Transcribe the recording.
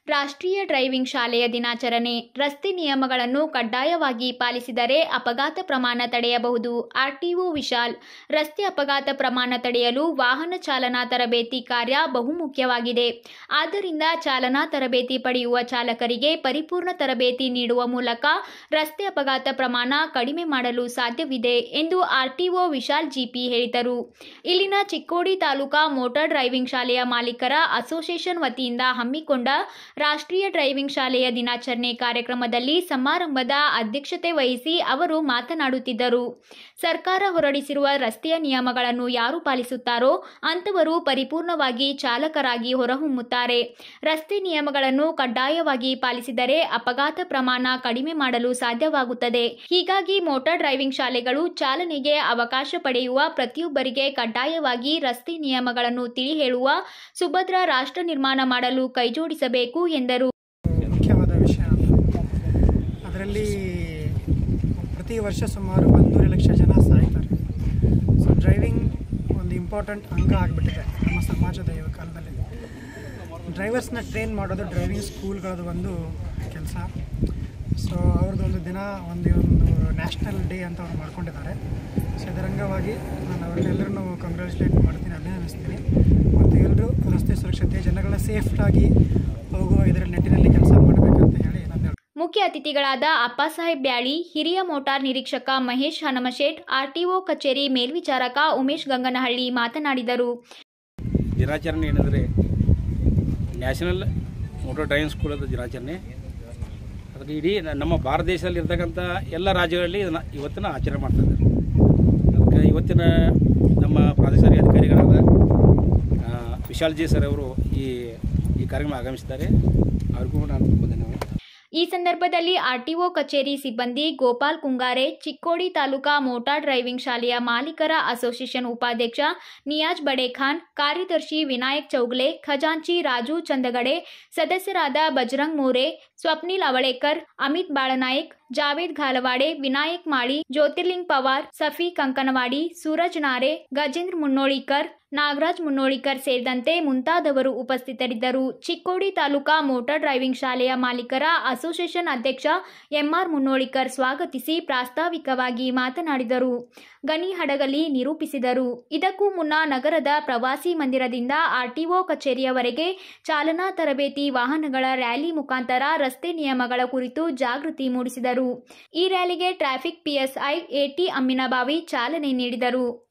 ರಾಷ್ಟ್ರೀಯ ಡ್ರೈವಿಂಗ್ ಶಾಲೆಯ ದಿನಾಚರಣೆ ರಸ್ತೆ ನಿಯಮಗಳನ್ನು ಕಡ್ಡಾಯವಾಗಿ ಪಾಲಿಸಿದರೆ ಅಪಘಾತ ಪ್ರಮಾಣ ತಡೆಯಬಹುದು ಆರ್ಟಿಒ ವಿಶಾಲ್ ರಸ್ತೆ ಅಪಘಾತ ಪ್ರಮಾಣ ತಡೆಯಲು ವಾಹನ ಚಾಲನಾ ತರಬೇತಿ ಕಾರ್ಯ ಬಹುಮುಖ್ಯವಾಗಿದೆ ಆದ್ದರಿಂದ ಚಾಲನಾ ತರಬೇತಿ ಪಡೆಯುವ ಚಾಲಕರಿಗೆ ಪರಿಪೂರ್ಣ ತರಬೇತಿ ನೀಡುವ ಮೂಲಕ ರಸ್ತೆ ಅಪಘಾತ ಪ್ರಮಾಣ ಕಡಿಮೆ ಮಾಡಲು ಸಾಧ್ಯವಿದೆ ಎಂದು ಆರ್ಟಿಒ ವಿಶಾಲ್ ಜಿಪಿ ಹೇಳಿದರು ಇಲ್ಲಿನ ಚಿಕ್ಕೋಡಿ ತಾಲೂಕಾ ಮೋಟಾರ್ ಡ್ರೈವಿಂಗ್ ಶಾಲೆಯ ಮಾಲೀಕರ ಅಸೋಸಿಯೇಷನ್ ವತಿಯಿಂದ ಹಮ್ಮಿಕೊಂಡ ರಾಷ್ಟ್ರೀಯ ಡ್ರೈವಿಂಗ್ ಶಾಲೆಯ ದಿನಾಚರಣೆ ಕಾರ್ಯಕ್ರಮದಲ್ಲಿ ಸಮಾರಂಭದ ಅಧ್ಯಕ್ಷತೆ ವಹಿಸಿ ಅವರು ಮಾತನಾಡುತ್ತಿದ್ದರು ಸರ್ಕಾರ ಹೊರಡಿಸಿರುವ ರಸ್ತೆಯ ನಿಯಮಗಳನ್ನು ಯಾರು ಪಾಲಿಸುತ್ತಾರೋ ಅಂಥವರು ಪರಿಪೂರ್ಣವಾಗಿ ಚಾಲಕರಾಗಿ ಹೊರಹೊಮ್ಮುತ್ತಾರೆ ರಸ್ತೆ ನಿಯಮಗಳನ್ನು ಕಡ್ಡಾಯವಾಗಿ ಪಾಲಿಸಿದರೆ ಅಪಘಾತ ಪ್ರಮಾಣ ಕಡಿಮೆ ಮಾಡಲು ಸಾಧ್ಯವಾಗುತ್ತದೆ ಹೀಗಾಗಿ ಮೋಟಾರ್ ಡ್ರೈವಿಂಗ್ ಶಾಲೆಗಳು ಚಾಲನೆಗೆ ಅವಕಾಶ ಪಡೆಯುವ ಪ್ರತಿಯೊಬ್ಬರಿಗೆ ಕಡ್ಡಾಯವಾಗಿ ರಸ್ತೆ ನಿಯಮಗಳನ್ನು ತಿಳಿ ಹೇಳುವ ಸುಭದ್ರ ರಾಷ್ಟ್ರ ನಿರ್ಮಾಣ ಮಾಡಲು ಕೈಜೋಡಿಸಬೇಕು ಎಂದರು ಮುಖ್ಯವಾದ ವಿಷಯ ಅದರಲ್ಲಿ ಪ್ರತಿ ವರ್ಷ ಸುಮಾರು ಒಂದೂವರೆ ಲಕ್ಷ ಜನ ಸಾಯ್ತಾರೆ ಸೊ ಡ್ರೈವಿಂಗ್ ಒಂದು ಇಂಪಾರ್ಟೆಂಟ್ ಅಂಗ ಆಗಿಬಿಟ್ಟಿದೆ ನಮ್ಮ ಸಮಾಜದ ಈ ಕಾಲದಲ್ಲಿ ಡ್ರೈವರ್ಸ್ನ ಟ್ರೈನ್ ಮಾಡೋದು ಡ್ರೈವಿಂಗ್ ಸ್ಕೂಲ್ಗಳದ್ದು ಒಂದು ಕೆಲಸ ಸೊ ಅವ್ರದ್ದು ಒಂದು ದಿನ ಒಂದು ಒಂದು ನ್ಯಾಷನಲ್ ಡೇ ಅಂತ ಅವ್ರು ಮಾಡ್ಕೊಂಡಿದ್ದಾರೆ ಸೊ ಇದರ ಅಂಗವಾಗಿ ನಾನು ಅವ್ರನ್ನೆಲ್ಲರನ್ನೂ ಕಂಗ್ರ್ಯಾಚುಲೇಟ್ ಮಾಡ್ತೀನಿ ಅಭಿನಂದಿಸ್ತೀನಿ ಮತ್ತು ಎಲ್ಲರೂ ರಸ್ತೆ ಸುರಕ್ಷತೆ ಜನಗಳ ಸೇಫ್ಟಾಗಿ ಹೋಗುವ ಇದರ ನಿಟ್ಟಿನಲ್ಲಿ ಕೆಲಸ ಮಾಡಬೇಕಂತ ಹೇಳಿ ನಾನು ಹೇಳ್ತೀನಿ. ಮುಖ್ಯ ಅತಿಥಿಗಳಾದ ಅಪ್ಪಾಸಾಹೇಬ್ ಬ್ಯಾಳಿ ಹಿರಿಯ ಮೋಟಾರ್ ನಿರೀಕ್ಷಕ ಮಹೇಶ್ ಹನಮಶೇಟ್ ಆರ್ಟಿಒ ಕಚೇರಿ ಮೇಲ್ವಿಚಾರಕ ಉಮೇಶ್ ಗಂಗನಹಳ್ಳಿ ಮಾತನಾಡಿದರು ದಿನಾಚರಣೆ ಏನಂದರೆ ನ್ಯಾಷನಲ್ ಮೋಟರ್ ಡ್ರೈವಿಂಗ್ ಸ್ಕೂಲದ ದಿನಾಚರಣೆ ಅದಕ್ಕೆ ಇಡೀ ನ- ನಮ್ಮ ಭಾರತ ದೇಶದಲ್ಲಿ ಇರ್ತಕ್ಕಂಥ ಎಲ್ಲ ರಾಜ್ಯಗಳಲ್ಲಿ ಇದನ್ನು ಇವತ್ತಿನ ಆಚರಣೆ ಮಾಡ್ತಾ ಇದ್ದಾರೆ ಅದಕ್ಕೆ ಇವತ್ತಿನ ನಮ್ಮ ಪ್ರಾದೇಶಿಕ ಅಧಿಕಾರಿಗಳಾದ ಆ, ವಿಶಾಲ್ ಜಿ ಸರ್ ಅವರು ಈ ಈ ಕಾರ್ಯಕ್ರಮ ಆಗಮಿಸಿದ್ದಾರೆ ಅವ್ರಿಗೂ ನಾನು ತುಂಬ ಧನ್ಯವಾದ ಈ ಸಂದರ್ಭದಲ್ಲಿ ಆರ್ಟಿಒ ಕಚೇರಿ ಸಿಬ್ಬಂದಿ ಗೋಪಾಲ್ ಕುಂಗಾರೆ ಚಿಕ್ಕೋಡಿ ತಾಲೂಕಾ ಮೋಟಾರ್ ಡ್ರೈವಿಂಗ್ ಶಾಲೆಯ ಮಾಲೀಕರ ಅಸೋಸಿಯೇಷನ್ ಉಪಾಧ್ಯಕ್ಷ ನಿಯಾಜ್ ಬಡೇಖಾನ್ ಕಾರ್ಯದರ್ಶಿ ವಿನಾಯಕ್ ಚೌಗಲೆ ಖಜಾಂಚಿ ರಾಜು ಚಂದಗಡೆ ಸದಸ್ಯರಾದ ಬಜರಂಗ್ ಮೋರೆ ಸ್ವಪ್ನಿಲ್ ಅವಳೇಕರ್ ಅಮಿತ್ ಬಾಳನಾಯಕ್ ಜಾವೇದ್ ಘಾಲವಾಡೆ ವಿನಾಯಕ್ ಮಾಳಿ ಜ್ಯೋತಿರ್ಲಿಂಗ್ ಪವಾರ್ ಸಫಿ ಕಂಕನವಾಡಿ ಸೂರಜ್ ನಾರೆ ಗಜೇಂದ್ರ ಮುನ್ನೋಳಿಕರ್ ನಾಗರಾಜ್ ಮುನ್ನೋಳಿಕರ್ ಸೇರಿದಂತೆ ಮುಂತಾದವರು ಉಪಸ್ಥಿತರಿದ್ದರು ಚಿಕ್ಕೋಡಿ ತಾಲೂಕಾ ಮೋಟಾರ್ ಡ್ರೈವಿಂಗ್ ಶಾಲೆಯ ಮಾಲೀಕರ ಅಸೋಸಿಯೇಷನ್ ಅಧ್ಯಕ್ಷ ಎಂಆರ್ ಮುನ್ನೋಳಿಕರ್ ಸ್ವಾಗತಿಸಿ ಪ್ರಾಸ್ತಾವಿಕವಾಗಿ ಮಾತನಾಡಿದರು ಗಣಿ ಹಡಗಲಿ ನಿರೂಪಿಸಿದರು ಇದಕ್ಕೂ ಮುನ್ನ ನಗರದ ಪ್ರವಾಸಿ ಮಂದಿರದಿಂದ ಆರ್ಟಿಒ ಕಚೇರಿಯವರೆಗೆ ಚಾಲನಾ ತರಬೇತಿ ವಾಹನಗಳ ರ್ಯಾಲಿ ಮುಖಾಂತರ ರಸ್ತೆ ನಿಯಮಗಳ ಕುರಿತು ಜಾಗೃತಿ ಮೂಡಿಸಿದರು ಈ ರ್ಯಾಲಿಗೆ ಟ್ರಾಫಿಕ್ ಪಿಎಸ್ಐ ಎಟಿ ಅಮ್ಮಿನಬಾವಿ ಚಾಲನೆ ನೀಡಿದರು